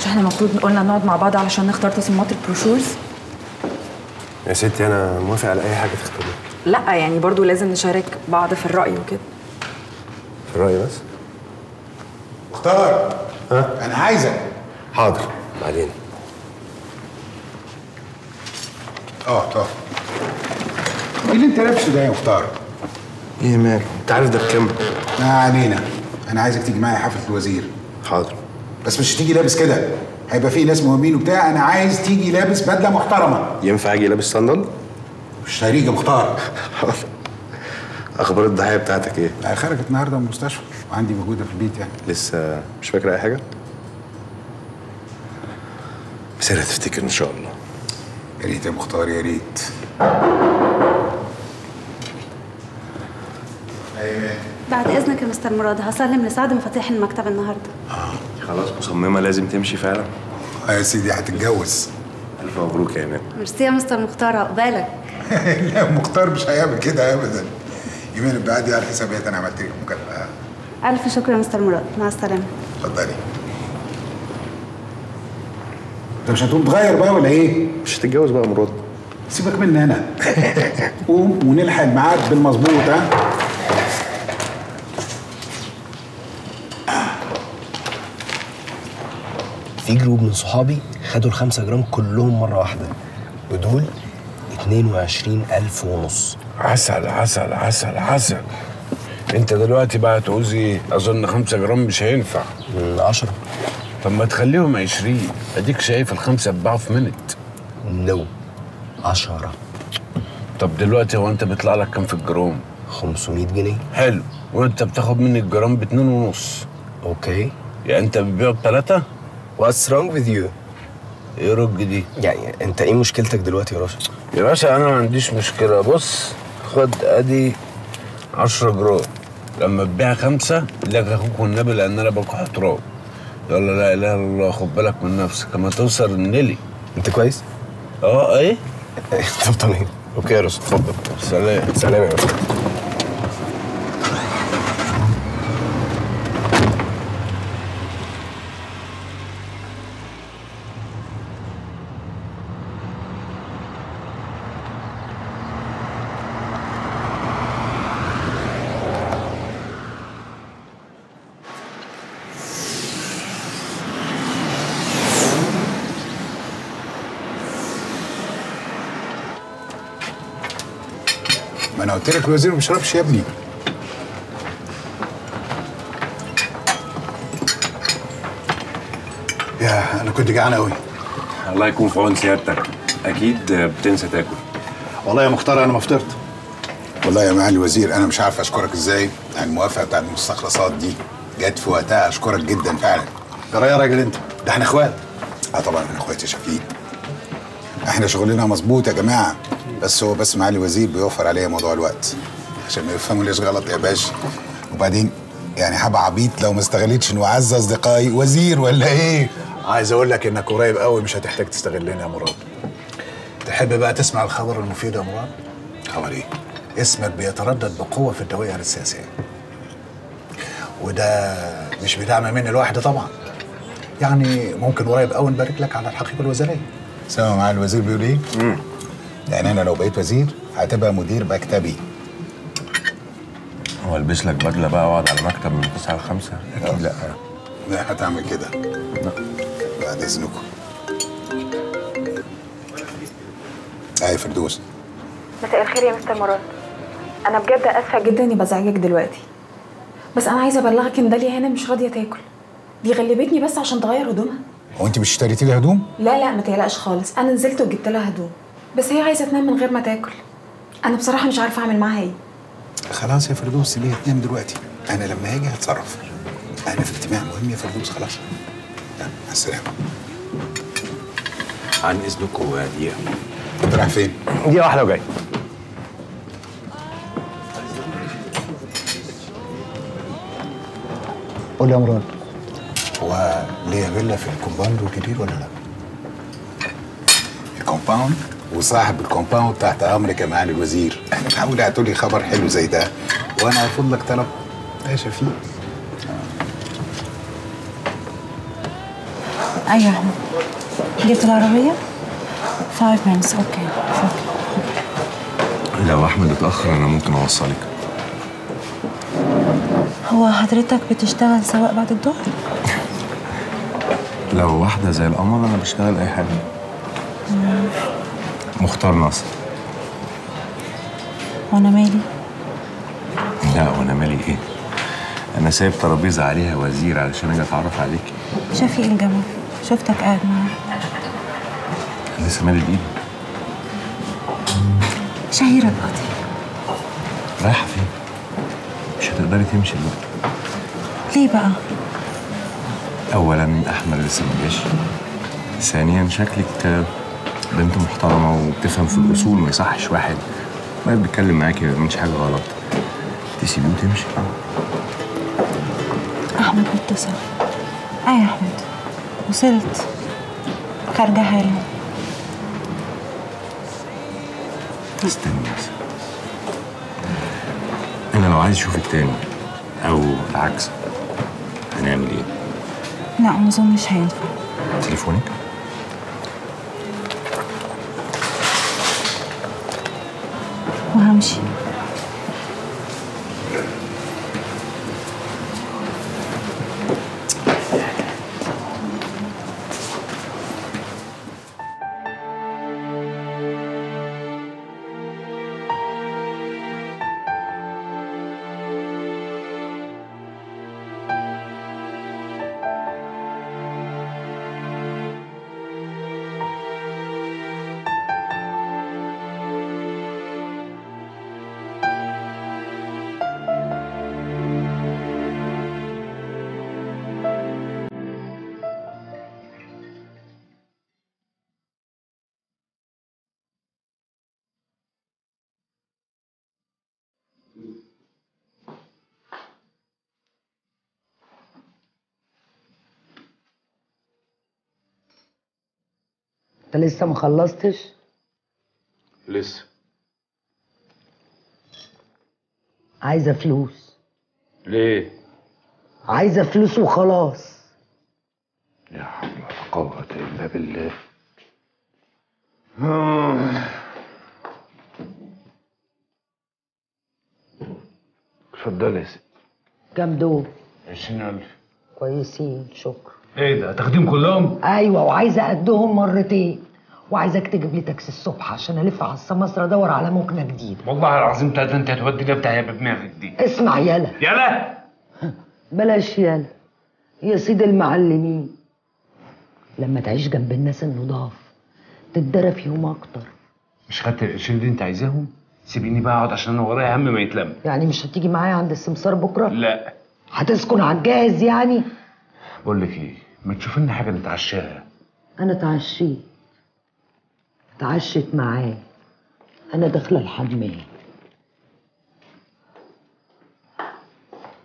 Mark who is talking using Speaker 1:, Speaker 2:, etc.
Speaker 1: مش احنا المفروض قلنا نقعد مع بعض علشان نختار تصميمات البروشورز
Speaker 2: يا ستي انا موافق على اي حاجه تختاريها
Speaker 1: لا يعني برضو لازم نشارك بعض في الرأي وكده
Speaker 2: في الراي بس
Speaker 3: مختار ها انا عايزك
Speaker 2: حاضر بعدين
Speaker 3: اه طب ايه اللي انت لابسه ده يا مختار؟
Speaker 2: ايه مال انت عارف ده بكام
Speaker 3: ما علينا انا عايزك تيجي معايا حفله الوزير
Speaker 2: حاضر
Speaker 3: بس مش تيجي لابس كده هيبقى في ناس مهمين وبتاع انا عايز تيجي لابس بدله محترمه
Speaker 2: ينفع اجي لابس صندل
Speaker 3: مش هريج يا مختار
Speaker 2: حاضر اخبار الضحيه بتاعتك ايه
Speaker 3: لا، خرجت النهارده من المستشفى وعندي موجوده في البيت يعني
Speaker 2: لسه مش فاكره اي حاجه بس انا تفتكر ان شاء الله
Speaker 3: يا ريت يا مختار يا ريت
Speaker 4: بعد اذنك يا مستر مراد هسلم لسعد مفاتيح المكتب النهارده
Speaker 2: خلاص مصممه لازم تمشي فعلا
Speaker 3: اه يا سيدي هتتجوز
Speaker 2: الف مبروك يا ايمان
Speaker 4: ميرسي يا مستر مختار عقبالك
Speaker 3: لا مختار مش هيعمل كده ابدا يمين بعدي على حسابات انا عملت لك مكافاه
Speaker 4: الف شكر يا مستر مراد مع السلامه
Speaker 3: اتفضلي انت مش هتقوم تغير بقى ولا ايه؟
Speaker 2: مش هتتجوز بقى مراد
Speaker 3: سيبك مني انا قوم ونلحق الميعاد بالمظبوط ها
Speaker 5: في جروب من صحابي خدوا الخمسة جرام كلهم مرة واحدة ودول 22 ألف ونص
Speaker 6: عسل عسل عسل عسل انت دلوقتي بقى تعوزي اظن خمسة جرام مش هينفع
Speaker 5: من 10
Speaker 6: طب ما تخليهم عشرين اديك شايف الخمسة اتباعوا في منت
Speaker 5: نو 10
Speaker 6: طب دلوقتي هو انت بيطلع لك كام في الجرام
Speaker 5: 500 جنيه
Speaker 6: حلو وانت بتاخد مني الجرام باتنين ونص
Speaker 5: اوكي
Speaker 6: يعني انت بتبيعه بتلاتة
Speaker 5: واتس رونج with you
Speaker 6: ايه رج دي
Speaker 5: يعني انت ايه مشكلتك دلوقتي يا راشد
Speaker 6: يا باشا انا ما عنديش مشكلة بص خد ادي عشرة جرام لما تبيع خمسة لك اخوك والنبي لان انا بكح تراب يلا لا اله الا الله خد بالك من نفسك اما توصل النيلي
Speaker 5: انت كويس
Speaker 6: اه ايه
Speaker 5: طب تمام اوكي يا راشد اتفضل
Speaker 6: سلام
Speaker 5: سلام يا راشد
Speaker 3: ما انا قلت لك الوزير ما بيشربش يا ابني يا انا كنت جعان قوي
Speaker 2: الله يكون في عون سيادتك اكيد بتنسى تاكل
Speaker 7: والله يا مختار انا ما فطرت
Speaker 3: والله يا معالي الوزير انا مش عارف اشكرك ازاي على الموافقه بتاع المستخلصات دي جت في وقتها اشكرك جدا فعلا
Speaker 7: ترى يا راجل انت ده احنا اخوات
Speaker 3: اه طبعا احنا اخواتي يا شفيق احنا شغلنا مظبوط يا جماعه بس هو بس معالي الوزير بيوفر عليا موضوع الوقت عشان ما يفهمونيش غلط يا باشا وبعدين يعني هبقى عبيط لو ما استغلتش انه اعز اصدقائي وزير ولا ايه
Speaker 7: عايز اقول لك انك قريب قوي مش هتحتاج تستغلني يا مراد تحب بقى تسمع الخبر المفيد يا مراد
Speaker 3: خبر ايه
Speaker 7: اسمك بيتردد بقوه في الدوائر السياسيه وده مش بدعم مني لوحدي طبعا يعني ممكن قريب قوي نبارك لك على الحقيبه الوزاريه
Speaker 3: سامع معالي الوزير بيقول ايه يعني انا لو بقيت وزير هتبقى مدير مكتبي
Speaker 2: هو البس لك بدله بقى واقعد على مكتب من 9 ل 5 اكيد لا
Speaker 3: لا هتعمل كده بعد اذنكم اي فردوس
Speaker 1: مساء الخير يا مستر مراد انا بجد اسفه جدا اني بزعجك دلوقتي بس انا عايزه ابلغك ان داليا هنا مش راضيه تاكل دي غلبتني بس عشان تغير هدومها
Speaker 3: هو انت مش اشتريتي لي هدوم
Speaker 1: لا لا ما تقلقش خالص انا نزلت وجبت لها هدوم بس هي عايزه تنام من غير ما تاكل انا بصراحه مش عارفه اعمل معاها ايه
Speaker 3: خلاص يا فردوس سيبيها تنام دلوقتي انا لما هاجي هتصرف انا في اجتماع مهم يا فردوس خلاص يلا، مع السلامه
Speaker 2: عن اذنكم دقيقه
Speaker 3: انت رايح فين
Speaker 2: دقيقه واحده وجاي
Speaker 7: قول لي يا مراد
Speaker 3: هو ليا فيلا في الكومباوند الجديد ولا لا الكومباوند وصاحب الكومباوند تحت امرك يا معالي الوزير انا بحاول اعطولي خبر حلو زي ده وانا هرفض لك طلب يا شفيق
Speaker 8: ايوه يا احمد جبت العربيه 5 minutes اوكي اوكي
Speaker 9: لو احمد اتاخر انا ممكن اوصلك
Speaker 8: هو حضرتك بتشتغل سواق بعد الظهر
Speaker 9: لو واحده زي القمر انا بشتغل اي حاجه مختار نصر
Speaker 8: وانا مالي
Speaker 9: لا وانا مالي ايه انا سايب ترابيزه عليها وزير علشان اجي اتعرف عليكي
Speaker 8: شفيق الجمل شفتك قاعد معاه
Speaker 9: أنا لسه مالي بايدي
Speaker 8: شهيرة القاضي
Speaker 9: رايحه فين مش هتقدري تمشي دلوقتي
Speaker 8: ليه بقى
Speaker 9: اولا احمد لسه ما جاش ثانيا شكلك آه، بنت محترمه وبتفهم في الاصول ما يصحش واحد واقف بيتكلم معاكي ما يعملش حاجه غلط تسيبيه وتمشي
Speaker 8: احمد متصل اي احمد وصلت خارجة حالا
Speaker 9: استني بس انا لو عايز اشوفك تاني او العكس هنعمل ايه
Speaker 8: لا ما اظنش هينفع
Speaker 9: تليفونك
Speaker 8: وهمشي
Speaker 10: انت لسه ما خلصتش
Speaker 6: لسه
Speaker 10: عايزه فلوس
Speaker 6: ليه؟
Speaker 10: عايزه فلوس وخلاص
Speaker 6: لا حول ولا قوة إلا بالله اتفضلي يا ست
Speaker 10: كام دول
Speaker 6: 20000
Speaker 10: كويسين شكرا
Speaker 6: ايه ده تاخديهم كلهم؟
Speaker 10: ايوه وعايزه قدهم مرتين وعايزاك تجيب لي تاكسي الصبح عشان الف على السماسرة ادور على مكنه جديده
Speaker 6: والله العظيم تلاتة انت هتودي ده بتاع بدماغك دي
Speaker 10: اسمع يالا
Speaker 6: يلا
Speaker 10: بلاش يالا يا سيد المعلمين لما تعيش جنب الناس النضاف تتدرى فيهم اكتر
Speaker 6: مش خدت القرشين اللي انت عايزاهم؟ سيبيني بقى اقعد عشان انا ورايا هم ما يتلم
Speaker 10: يعني مش هتيجي معايا عند السمسار بكره
Speaker 6: لا
Speaker 10: هتسكن على الجاهز يعني
Speaker 6: بقول لك ايه ما تشوف لنا حاجه نتعشاها
Speaker 10: انا اتعشيت اتعشت معاه انا داخله الحمام